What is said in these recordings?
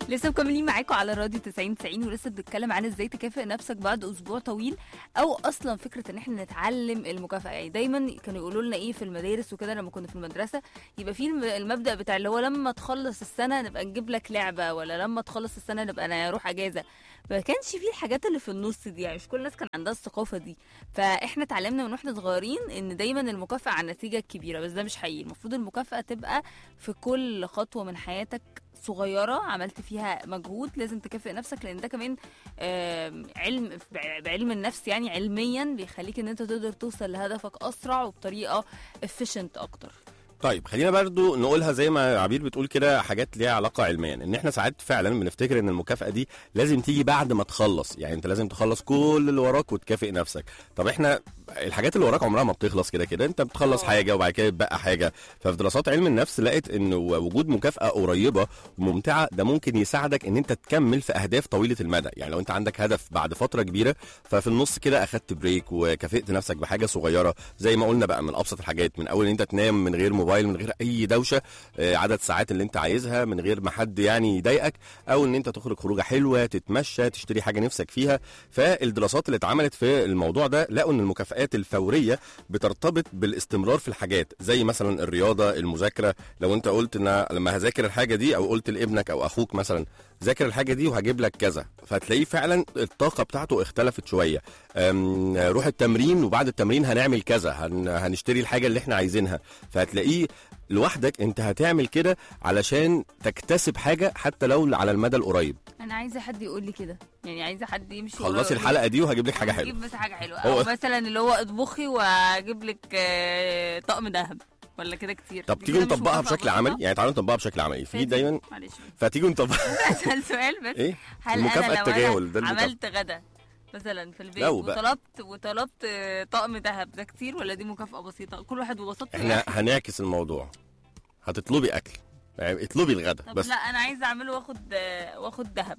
لسه مكملين معاكم على راديو 90 90 ولسه بنتكلم عن ازاي تكافئ نفسك بعد اسبوع طويل او اصلا فكره ان احنا نتعلم المكافاه يعني دايما كانوا يقولوا لنا ايه في المدارس وكده لما كنا في المدرسه يبقى في الم- المبدا بتاع اللي هو لما تخلص السنه نبقى نجيب لك لعبه ولا لما تخلص السنه نبقى انا اروح اجازه ما كانش في الحاجات اللي في النص دي يعني مش كل الناس كان عندها الثقافه دي فاحنا اتعلمنا من واحنا صغيرين ان دايما المكافاه على النتيجه الكبيره بس ده مش حقيقي المفروض المكافاه تبقى في كل خطوه من حياتك صغيره عملت فيها مجهود لازم تكافئ نفسك لان ده كمان آم، علم بعلم النفس يعني علميا بيخليك ان انت تقدر توصل لهدفك اسرع وبطريقه efficient اكتر طيب خلينا برضو نقولها زي ما عبير بتقول كده حاجات ليها علاقه علميا ان احنا ساعات فعلا بنفتكر ان المكافاه دي لازم تيجي بعد ما تخلص يعني انت لازم تخلص كل اللي وراك وتكافئ نفسك طب احنا الحاجات اللي وراك عمرها ما بتخلص كده كده انت بتخلص اه. حاجه وبعد كده بقى حاجه ففي دراسات علم النفس لقت ان وجود مكافاه قريبه وممتعه ده ممكن يساعدك ان انت تكمل في اهداف طويله المدى يعني لو انت عندك هدف بعد فتره كبيره ففي النص كده اخدت بريك وكافئت نفسك بحاجه صغيره زي ما قلنا بقى من ابسط الحاجات من اول ان انت تنام من غير موبايل من غير اي دوشه آه، عدد ساعات اللي انت عايزها من غير ما حد يعني يضايقك او ان انت تخرج خروجه حلوه تتمشى تشتري حاجه نفسك فيها فالدراسات اللي اتعملت في الموضوع ده لقوا ان المكافآت الفوريه بترتبط بالاستمرار في الحاجات زي مثلا الرياضه المذاكره لو انت قلت ان لما هذاكر الحاجه دي او قلت لابنك او اخوك مثلا ذاكر الحاجه دي وهجيب لك كذا فتلاقيه فعلا الطاقه بتاعته اختلفت شويه أم، روح التمرين وبعد التمرين هنعمل كذا هن هنشتري الحاجه اللي احنا عايزينها فهتلاقيه لوحدك انت هتعمل كده علشان تكتسب حاجه حتى لو على المدى القريب انا عايزه حد يقول لي كده يعني عايزه حد يمشي ورايا خلصي ويقول لي الحلقه دي وهجيب لك حاجه حلوه اجيب بس حاجه حلوه هو- او مثلا اللي هو اطبخي واجيب لك آه، طقم ذهب ولا كده كتير طب دي تيجي كده مش نطبقها مكافأة بشكل عملي بسيطة؟ يعني تعالوا نطبقها بشكل عملي في فادي، دايما معلش فتيجي نطبقها اسال سؤال بس ايه هل المكافأة انا لو التجاهل، ده انا المكافأة. عملت غدا مثلا في البيت لو بقى. وطلبت وطلبت آه، طقم ذهب ده كتير ولا دي مكافأة بسيطة كل واحد وبساطته احنا يعني. هنعكس الموضوع هتطلبي اكل يعني اطلبي الغدا طب بس لا انا عايزه اعمله واخد آه، واخد ذهب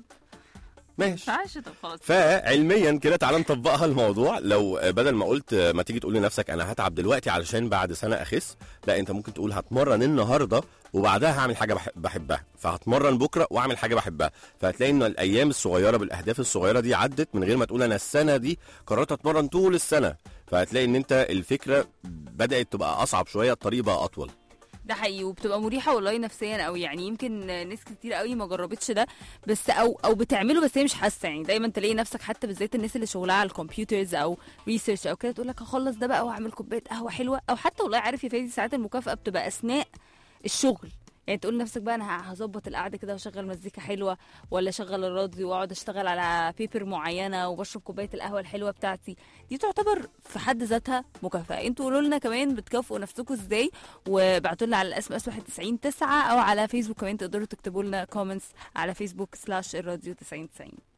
ماشي معلش طب خلاص فعلميا كده تعالى نطبقها الموضوع لو بدل ما قلت ما تيجي تقول لنفسك انا هتعب دلوقتي علشان بعد سنه اخس لا انت ممكن تقول هتمرن النهارده وبعدها هعمل حاجه بح- بحبها فهتمرن بكره واعمل حاجه بحبها فهتلاقي ان الايام الصغيره بالاهداف الصغيره دي عدت من غير ما تقول انا السنه دي قررت اتمرن طول السنه فهتلاقي ان انت الفكره بدات تبقى اصعب شويه الطريق بقى اطول ده حقيقي وبتبقى مريحه والله نفسيا قوي يعني يمكن ناس كتير قوي ما جربتش ده بس او او بتعمله بس هي مش حاسه يعني دايما تلاقي نفسك حتى بالذات الناس اللي شغلها على الكمبيوترز او ريسيرش او كده تقول لك هخلص ده بقى واعمل كوبايه قهوه حلوه او حتى والله عارف يا فادي ساعات المكافاه بتبقى اثناء الشغل يعني تقول لنفسك بقى انا هظبط القعده كده واشغل مزيكا حلوه ولا اشغل الراديو واقعد اشتغل على بيبر معينه وبشرب كوبايه القهوه الحلوه بتاعتي دي تعتبر في حد ذاتها مكافاه انتوا قولوا لنا كمان بتكافئوا نفسكم ازاي وابعتوا لنا على الاس ام اس 199 او على فيسبوك كمان تقدروا تكتبوا لنا كومنتس على فيسبوك سلاش الراديو 9090